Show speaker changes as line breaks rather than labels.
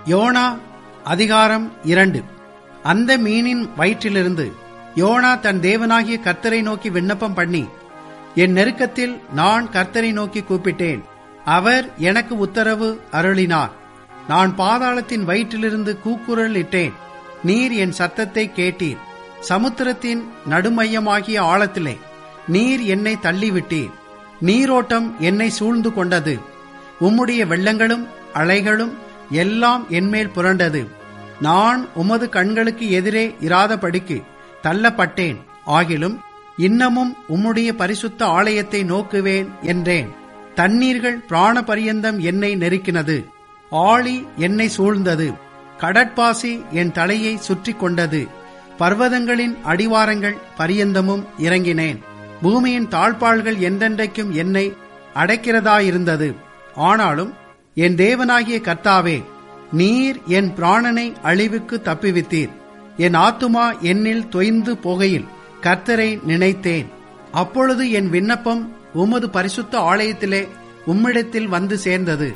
YONO அதிகாரம் இரண்டு அந்த மீனின் வயிற்றிலிருந்து யோனா தன் தேவனாகிய கர்த்தரை நோக்கி விண்ணப்பம் பண்ணி என் நெருக்கத்தில் நான் கர்த்தரை நோக்கி கூப்பிட்டேன் அவர் எனக்கு உத்தரவு அருளினார் நான் பாதாளத்தின் வயிற்றிலிருந்து கூக்குரல் இட்டேன் நீர் என் சத்தத்தை கேட்டீர் சமுத்திரத்தின் நடுமையமாகிய ஆழத்திலே நீர் என்னை தள்ளிவிட்டீர் நீரோட்டம் என்னை சூழ்ந்து கொண்டது உம்முடைய வெள்ளங்களும் அலைகளும் எல்லாம் என்மேல் புரண்டது நான் உமது கண்களுக்கு எதிரே இராதபடிக்கு தள்ளப்பட்டேன் ஆகிலும் இன்னமும் உம்முடைய பரிசுத்த ஆலயத்தை நோக்குவேன் என்றேன் தண்ணீர்கள் பிராண பரியந்தம் என்னை நெருக்கினது ஆழி என்னை சூழ்ந்தது கடற்பாசி என் தலையை சுற்றி கொண்டது பர்வதங்களின் அடிவாரங்கள் பரியந்தமும் இறங்கினேன் பூமியின் தாழ்பாள்கள் என்றென்றைக்கும் என்னை அடைக்கிறதாயிருந்தது ஆனாலும் என் தேவனாகிய கர்த்தாவே நீர் என் பிராணனை அழிவுக்கு தப்புவித்தீர் என் ஆத்துமா என்னில் தொய்ந்து போகையில் கர்த்தரை நினைத்தேன் அப்பொழுது என் விண்ணப்பம் உமது பரிசுத்த ஆலயத்திலே உம்மிடத்தில் வந்து சேர்ந்தது